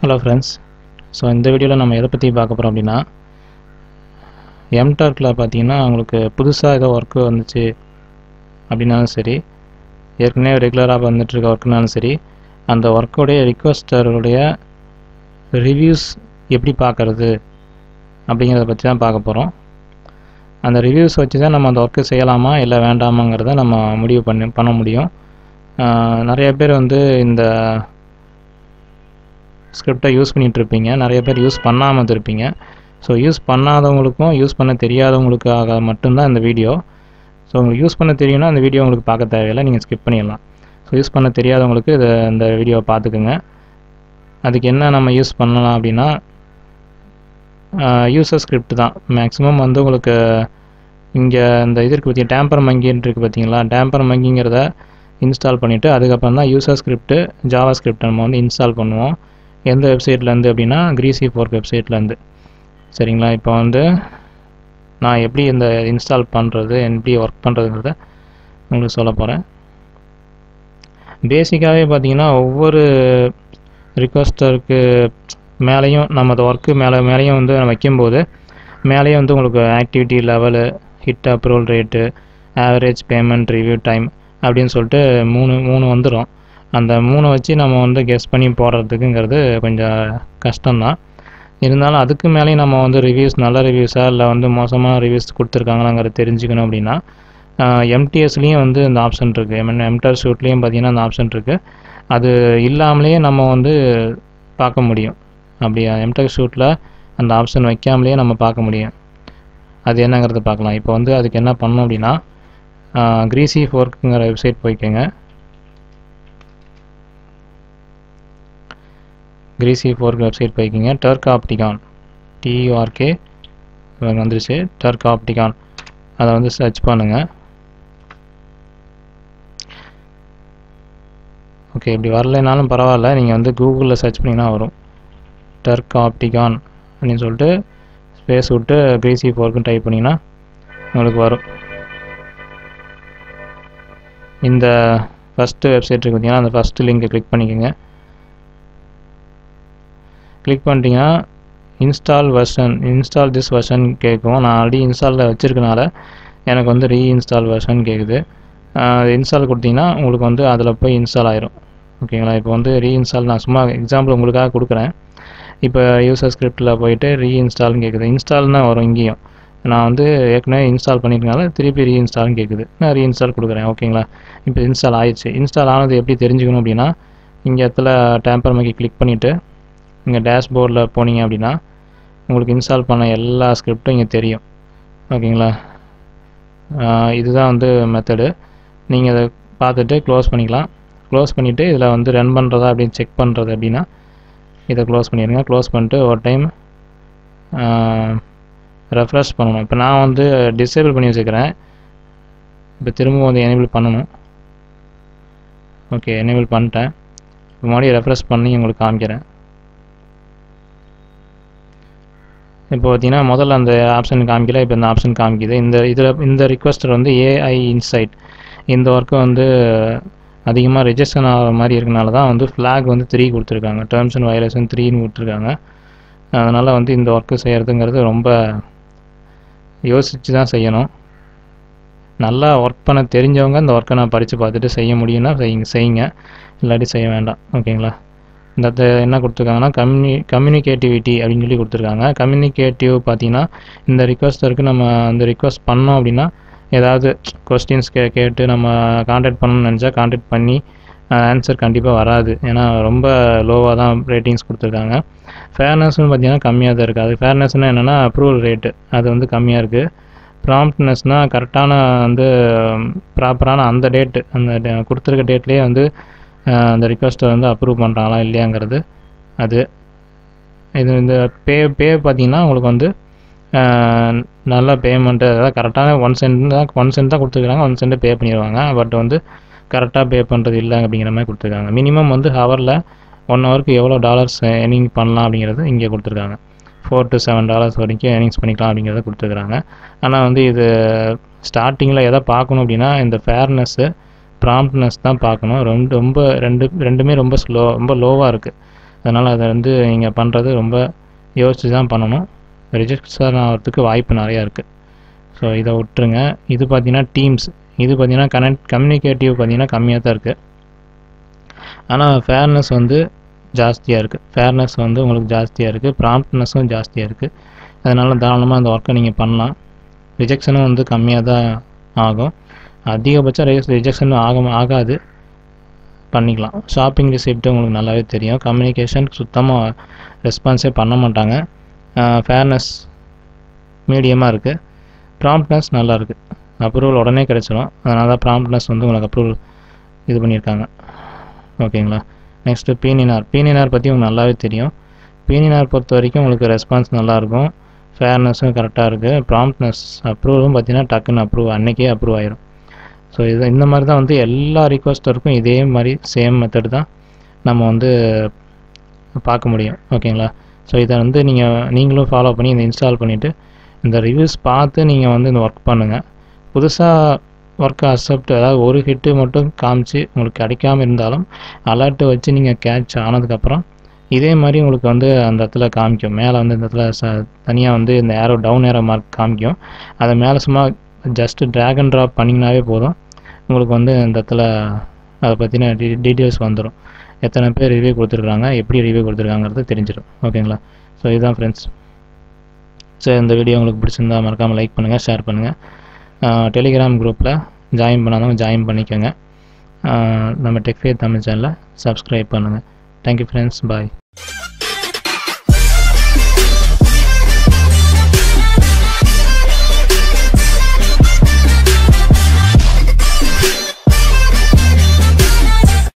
hello friends so இந்த வீடியோவில் நம்ம எதை பற்றி பார்க்க போகிறோம் அப்படின்னா எம்டார்க்கில் பார்த்தீங்கன்னா உங்களுக்கு புதுசாக ஏதோ ஒர்க்கு வந்துச்சு அப்படின்னாலும் சரி ஏற்கனவே ரெகுலராக வந்துட்டுருக்க ஒர்க்குனாலும் சரி அந்த ஒர்க்கோடைய ரிக்வஸ்டருடைய ரிவ்யூஸ் எப்படி பார்க்கறது அப்படிங்கிறத பற்றி தான் பார்க்க போகிறோம் அந்த ரிவ்யூஸ் வச்சு தான் நம்ம அந்த ஒர்க்கு செய்யலாமா இல்லை வேண்டாமாங்கிறத நம்ம முடிவு பண்ணி பண்ண முடியும் ஆஹ் நிறைய பேர் வந்து இந்த ஸ்கிரிப்டை யூஸ் பண்ணிகிட்டு இருப்பீங்க நிறைய பேர் யூஸ் பண்ணாமல் இருப்பீங்க ஸோ யூஸ் பண்ணாதவங்களுக்கும் யூஸ் பண்ண தெரியாதவங்களுக்காக மட்டும்தான் இந்த வீடியோ ஸோ உங்களுக்கு யூஸ் பண்ண தெரியும்னா அந்த வீடியோ உங்களுக்கு பார்க்க தேவையில்லை நீங்கள் ஸ்கிப் பண்ணிடலாம் ஸோ யூஸ் பண்ண தெரியாதவங்களுக்கு இதை இந்த வீடியோவை பார்த்துக்குங்க அதுக்கு என்ன நம்ம யூஸ் பண்ணலாம் அப்படின்னா யூசர் ஸ்கிரிப்ட் தான் மேக்ஸிமம் வந்து உங்களுக்கு இங்கே இந்த இது இருக்குது பார்த்தீங்க டேம்பர் மங்கின்னு இருக்குது பார்த்தீங்களா டேம்பர் மங்கிங்கிறத இன்ஸ்டால் பண்ணிவிட்டு அதுக்கப்புறம் தான் யூசர் ஸ்கிரிப்ட்டு ஜாவா ஸ்கிரிப்ட் நம்ம வந்து இன்ஸ்டால் பண்ணுவோம் எந்த வெப்சைட்லேருந்து அப்படின்னா கிரீசி ஃபோர்க் வெப்சைட்லேருந்து சரிங்களா இப்போ வந்து நான் எப்படி இந்த இன்ஸ்டால் பண்ணுறது எப்படி ஒர்க் பண்ணுறதுங்கிறத உங்களுக்கு சொல்ல போகிறேன் பேசிக்காகவே பார்த்தீங்கன்னா ஒவ்வொரு ரிக்வஸ்டருக்கு மேலேயும் நம்ம அந்த ஒர்க்கு மேலே மேலேயும் வந்து நம்ம வைக்கும்போது மேலேயே வந்து உங்களுக்கு activity level hit approval rate average payment review time அப்படின்னு சொல்லிட்டு மூணு மூணு வந்துடும் அந்த மூணை வச்சு நம்ம வந்து கெஸ் பண்ணி போடுறதுக்குங்கிறது கொஞ்சம் கஷ்டம்தான் இருந்தாலும் அதுக்கு மேலேயும் நம்ம வந்து ரிவ்யூஸ் நல்ல ரிவ்யூஸா இல்லை வந்து மோசமான ரிவ்யூஸ் கொடுத்துருக்காங்களாங்கிறத தெரிஞ்சுக்கணும் அப்படின்னா எம்டிஎஸ்லேயும் வந்து இந்த ஆப்ஷன் இருக்குது எம் எம்டர் ஷூட்லேயும் பார்த்தீங்கன்னா அந்த ஆப்ஷன் இருக்குது அது இல்லாமலேயே நம்ம வந்து பார்க்க முடியும் அப்படி எம்டெக் ஷூட்டில் அந்த ஆப்ஷன் வைக்காமலேயே நம்ம பார்க்க முடியும் அது என்னங்கிறத பார்க்கலாம் இப்போ வந்து அதுக்கு என்ன பண்ணணும் அப்படின்னா கிரீசி ஃபோர்க்குங்கிற வெப்சைட் போய்க்கோங்க கிரீசி ஃபோர்க் வெப்சைட் போய்க்கிங்க டர்க் ஆப்டிகான் டியூஆர்கே வந்துருச்சு டர்க் ஆப்டிகான் அதை வந்து சர்ச் பண்ணுங்கள் ஓகே இப்படி வரலைனாலும் பரவாயில்ல நீங்கள் வந்து கூகுளில் சர்ச் பண்ணிங்கன்னா வரும் டர்க் ஆப்டிகான் அப்படின்னு சொல்லிட்டு ஸ்பேஸ் விட்டு கிரீசி ஃபோர்க்குன்னு டைப் பண்ணிங்கன்னா உங்களுக்கு வரும் இந்த ஃபஸ்ட்டு வெப்சைட் இருக்கு பார்த்தீங்கன்னா அந்த ஃபஸ்ட்டு லிங்கை கிளிக் பண்ணிக்கோங்க கிளிக் பண்ணிட்டீங்கன்னா install version install this version கேட்கும் நான் ஆல்ரெடி இன்ஸ்டாலில் வச்சுருக்கனால எனக்கு வந்து ரீஇன்ஸ்டால் வெர்ஷன் கேட்குது இன்ஸ்டால் கொடுத்தீங்கன்னா உங்களுக்கு வந்து அதில் போய் இன்ஸ்டால் ஆயிரும் ஓகேங்களா இப்போ வந்து ரீஇன்ஸ்டால் நான் சும்மா எக்ஸாம்பிள் உங்களுக்காக கொடுக்குறேன் இப்போ யூசர் ஸ்கிரிப்டில் போயிட்டு ரீஇன்ஸ்டால்னு கேட்குது இன்ஸ்டால் தான் வரும் இங்கேயும் நான் வந்து ஏற்கனவே இன்ஸ்டால் பண்ணியிருக்கனால திருப்பி ரீஇன்ஸ்டால்னு கேட்குது நான் ரீஇன்ஸ்டால் கொடுக்குறேன் ஓகேங்களா இப்போ இன்ஸ்டால் ஆயிடுச்சு இன்ஸ்டால் ஆனது எப்படி தெரிஞ்சுக்கணும் அப்படின்னா இங்கே இடத்துல டேம்பர் மக்கி கிளிக் பண்ணிவிட்டு இங்கே டேஷ்போர்டில் போனீங்க அப்படின்னா உங்களுக்கு இன்ஸ்டால் பண்ண எல்லா ஸ்கிரிப்டும் இங்கே தெரியும் ஓகேங்களா இதுதான் வந்து மெத்தடு நீங்கள் அதை பார்த்துட்டு க்ளோஸ் பண்ணிக்கலாம் க்ளோஸ் பண்ணிவிட்டு இதில் வந்து ரன் பண்ணுறதா அப்படின்னு செக் பண்ணுறது அப்படின்னா இதை க்ளோஸ் பண்ணிடுங்க க்ளோஸ் பண்ணிட்டு ஒரு டைம் ரெஃப்ரெஷ் பண்ணணும் இப்போ நான் வந்து டிசேபிள் பண்ணி வச்சுக்கிறேன் இப்போ திரும்ப வந்து எனேபிள் பண்ணணும் ஓகே எனேபிள் பண்ணிட்டேன் இப்போ மறுபடியும் ரெஃப்ரெஷ் பண்ணி உங்களுக்கு காமிக்கிறேன் இப்போ பார்த்தீங்கன்னா முதல்ல அந்த ஆப்ஷன் காமிக்கல இப்போ இந்த ஆப்ஷன் காமிக்குது இந்த இதில் இந்த ரிக்வஸ்டர் வந்து ஏஐ இன்சைட் இந்த ஒர்க்கு வந்து அதிகமாக ரிஜெக்ஷன் ஆகிற மாதிரி இருக்கனால தான் வந்து ஃப்ளாக் வந்து த்ரீ கொடுத்துருக்காங்க டேர்ம்ஸ் அண்ட் வயலேஷன் த்ரீன்னு கொடுத்துருக்காங்க அதனால் வந்து இந்த ஒர்க்கு செய்கிறதுங்கிறது ரொம்ப யோசித்து தான் செய்யணும் நல்லா ஒர்க் பண்ண தெரிஞ்சவங்க இந்த ஒர்க்கை நான் படித்து பார்த்துட்டு செய்ய முடியும்னா செய்யுங்க செய்யுங்க இல்லாட்டி செய்ய வேண்டாம் ஓகேங்களா இந்த என்ன கொடுத்துருக்காங்கன்னா கம்யூனி கம்யூனிகேட்டிவிட்டி அப்படின்னு சொல்லி கொடுத்துருக்காங்க கம்யூனிகேட்டிவ் பார்த்தீங்கன்னா இந்த ரிக்வஸ்டருக்கு நம்ம அந்த ரிக்வஸ்ட் பண்ணோம் அப்படின்னா ஏதாவது கொஸ்டின்ஸ் கே கேட்டு நம்ம காண்டாக்ட் பண்ணணும்னு நினச்சா காண்டாக்ட் பண்ணி ஆன்சர் கண்டிப்பாக வராது ஏன்னா ரொம்ப லோவாக தான் ரேட்டிங்ஸ் கொடுத்துருக்காங்க ஃபேர்னஸ்னு பார்த்தீங்கன்னா கம்மியாக தான் இருக்குது அது ஃபேர்னஸ்னால் என்னென்னா அப்ரூவல் ரேட்டு அது வந்து கம்மியாக இருக்குது ப்ராம்ப்ட்னஸ்னால் கரெக்டான வந்து ப்ராப்பரான அந்த டேட்டு அந்த கொடுத்துருக்க டேட்லேயே வந்து அந்த ரிக்வஸ்ட்டை வந்து அப்ரூவ் பண்ணுறாங்களா இல்லையாங்கிறது அது இது இந்த பே பே பார்த்தீங்கன்னா உங்களுக்கு வந்து நல்ல பேமெண்ட்டு அதாவது கரெக்டான ஒன் சென்ட் தான் ஒன் சென்ட் தான் கொடுத்துருக்காங்க ஒன் சென்ட்டு பே பண்ணிடுவாங்க பட் வந்து கரெக்டாக பே பண்ணுறது இல்லை அப்படிங்கிற மாதிரி கொடுத்துருக்காங்க மினிமம் வந்து ஹவரில் ஒன் ஹவருக்கு எவ்வளோ டாலர்ஸ் ஏர்னிங் பண்ணலாம் அப்படிங்கிறது இங்கே கொடுத்துருக்காங்க ஃபோர் டு செவன் டாலர்ஸ் வரைக்கும் ஏர்னிங்ஸ் பண்ணிக்கலாம் அப்படிங்கிறத கொடுத்துருக்குறாங்க ஆனால் வந்து இது ஸ்டார்டிங்கில் எதை பார்க்கணும் அப்படின்னா இந்த ஃபேர்னஸ்ஸு ப்ராம்ப்ட்னஸ் தான் பார்க்கணும் ரொம்ப ரொம்ப ரெண்டு ரெண்டுமே ரொம்ப ஸ்லோ ரொம்ப லோவாக இருக்குது அதனால் அதை வந்து நீங்கள் பண்ணுறது ரொம்ப யோசித்து தான் பண்ணணும் ரிஜெக்ஷன் ஆகிறதுக்கு வாய்ப்பு நிறையா இருக்குது ஸோ இதை விட்டுருங்க இது பார்த்தீங்கன்னா டீம்ஸ் இது பார்த்தீங்கன்னா கனெக்ட் கம்யூனிகேட்டிவ் பார்த்தீங்கன்னா கம்மியாக தான் இருக்குது ஆனால் ஃபேர்னஸ் வந்து ஜாஸ்தியாக இருக்குது ஃபேர்னஸ் வந்து உங்களுக்கு ஜாஸ்தியாக இருக்குது ப்ராம்ப்ட்னஸும் ஜாஸ்தியாக இருக்குது அதனால் தாராளமாக அந்த ஒர்க்கை நீங்கள் பண்ணலாம் ரிஜெக்ஷனும் வந்து கம்மியாக தான் ஆகும் அதிகபட்சம் ரிஜெக்ஷன் ஆக ஆகாது பண்ணிக்கலாம் ஷாப்பிங் ரிசிப்ட் உங்களுக்கு நல்லாவே தெரியும் கம்யூனிகேஷன் சுத்தமாக ரெஸ்பான்ஸே பண்ண மாட்டாங்க ஃபேர்னஸ் மீடியமாக இருக்குது ப்ராம்ப்ட்னஸ் நல்லா இருக்குது அப்ரூவல் உடனே கிடைச்சிடும் அதனால தான் ப்ராம்ப்ட்னஸ் வந்து உங்களுக்கு அப்ரூவல் இது பண்ணியிருக்காங்க ஓகேங்களா நெக்ஸ்ட்டு பீனினார் பீனினார் பற்றி உங்களுக்கு நல்லாவே தெரியும் பீனினார் பொறுத்த வரைக்கும் உங்களுக்கு ரெஸ்பான்ஸ் நல்லாயிருக்கும் ஃபேர்னஸும் கரெக்டாக இருக்குது ப்ராம்ப்ட்னஸ் அப்ரூவலும் பார்த்தீங்கன்னா டக்குன்னு அப்ரூவ் அன்னைக்கே அப்ரூவ் ஆயிரும் ஸோ இது இந்த மாதிரி தான் வந்து எல்லா ரிக்வஸ்டருக்கும் இதே மாதிரி சேம் மெத்தட் தான் நம்ம வந்து பார்க்க முடியும் ஓகேங்களா ஸோ இதை வந்து நீங்கள் நீங்களும் ஃபாலோ பண்ணி இந்த இன்ஸ்டால் பண்ணிவிட்டு இந்த ரிவ்யூஸ் பார்த்து நீங்கள் வந்து இந்த ஒர்க் பண்ணுங்கள் புதுசாக ஒர்க் அக்செப்ட் அதாவது ஒரு ஹிட்டு மட்டும் காமிச்சு உங்களுக்கு கிடைக்காம இருந்தாலும் அலர்ட்டு வச்சு நீங்கள் கேட்ச் ஆனதுக்கப்புறம் இதே மாதிரி உங்களுக்கு வந்து அந்த இடத்துல காமிக்கும் மேலே வந்து இந்த இடத்துல ச தனியாக வந்து இந்த ஏரோ டவுன் ஏரோ மார்க் காமிக்கும் அதை மேலே சும்மா ஜஸ்ட்டு ட்ராக் அண்ட் ட்ராப் பண்ணிங்கனாவே போதும் உங்களுக்கு வந்து இந்த இடத்துல அதை பற்றின டீ டீட்டெயில்ஸ் வந்துடும் எத்தனை பேர் ரிவ்யூ கொடுத்துருக்காங்க எப்படி ரிவ்யூ கொடுத்துருக்காங்கிறது தெரிஞ்சிடும் ஓகேங்களா ஸோ இதுதான் ஃப்ரெண்ட்ஸ் ஸோ இந்த வீடியோ உங்களுக்கு பிடிச்சிருந்தா மறக்காமல் லைக் பண்ணுங்கள் ஷேர் பண்ணுங்கள் டெலிகிராம் குரூப்பில் ஜாயின் பண்ணாதவங்க ஜாயின் பண்ணிக்கோங்க நம்ம டெக்ஃபே தமிழ் சேனலை சப்ஸ்கிரைப் பண்ணுங்கள் தேங்க்யூ ஃப்ரெண்ட்ஸ் பாய்